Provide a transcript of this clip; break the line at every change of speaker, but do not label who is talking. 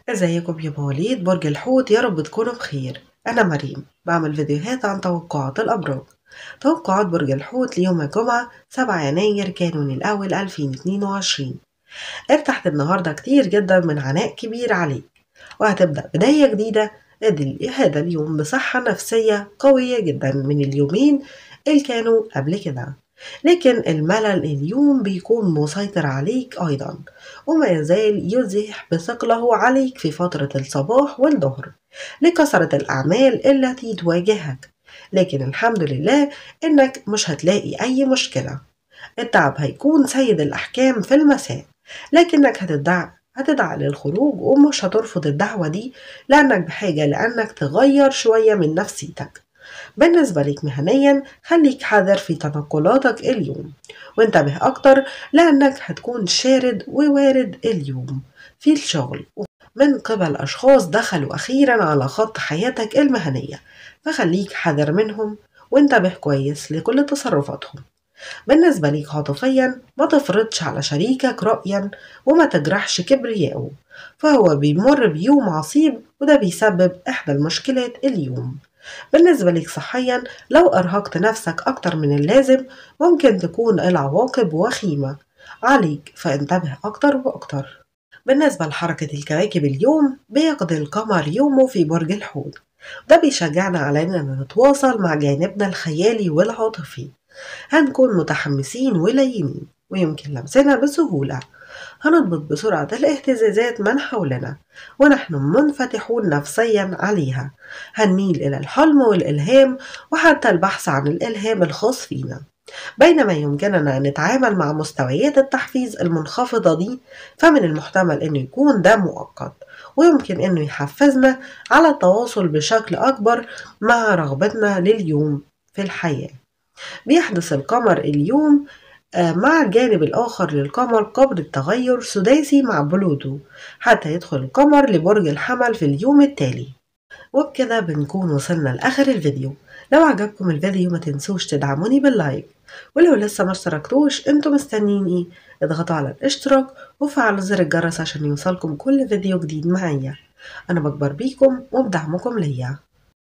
ازيكم يا مواليد برج الحوت يا رب تكونوا بخير انا مريم بعمل فيديوهات عن توقعات الابراج توقعات برج الحوت ليوم الجمعة 7 يناير كانون الاول 2022 ارتحت النهاردة كتير جدا من عناء كبير عليك وهتبدأ بداية جديدة هذا اليوم بصحة نفسية قوية جدا من اليومين اللي كانوا قبل كده لكن الملل اليوم بيكون مسيطر عليك أيضا وما يزال يزيح بثقله عليك في فترة الصباح والظهر لكثرة الأعمال التي تواجهك لكن الحمد لله إنك مش هتلاقي أي مشكلة التعب هيكون سيد الأحكام في المساء لكنك هتدعي هتدعى للخروج ومش هترفض الدعوة دي لأنك بحاجة لأنك تغير شوية من نفسيتك بالنسبة لك مهنيا خليك حذر في تنقلاتك اليوم وانتبه أكتر لأنك هتكون شارد ووارد اليوم في الشغل من قبل أشخاص دخلوا أخيرا على خط حياتك المهنية فخليك حذر منهم وانتبه كويس لكل تصرفاتهم بالنسبة ليك عاطفيا ما تفرضش على شريكك رأيا وما تجرحش كبرياءه فهو بيمر بيوم عصيب وده بيسبب إحدى المشكلات اليوم بالنسبة لك صحيا لو أرهقت نفسك أكتر من اللازم ممكن تكون العواقب وخيمة عليك فانتبه أكتر وأكتر بالنسبة لحركة الكواكب اليوم بيقضي القمر يومه في برج الحوت ده بيشجعنا على إننا نتواصل مع جانبنا الخيالي والعاطفي هنكون متحمسين ولينين ويمكن لمسنا بسهولة هنضبط بسرعة الاهتزازات من حولنا ونحن منفتحون نفسيا عليها هنميل إلى الحلم والإلهام وحتى البحث عن الإلهام الخاص فينا بينما يمكننا أن نتعامل مع مستويات التحفيز المنخفضة دي فمن المحتمل أنه يكون ده مؤقت ويمكن أنه يحفزنا على التواصل بشكل أكبر مع رغبتنا لليوم في الحياة بيحدث القمر اليوم مع الجانب الآخر للقمر قبل التغير سداسي مع بلوتو حتى يدخل القمر لبرج الحمل في اليوم التالي وبكده بنكون وصلنا لآخر الفيديو لو عجبكم الفيديو ما تنسوش تدعموني باللايك ولو لسه ما اشتركتوش انتوا مستنيين ايه اضغطوا على الاشتراك وفعلوا زر الجرس عشان يوصلكم كل فيديو جديد معايا انا بكبر بيكم وبدعمكم ليا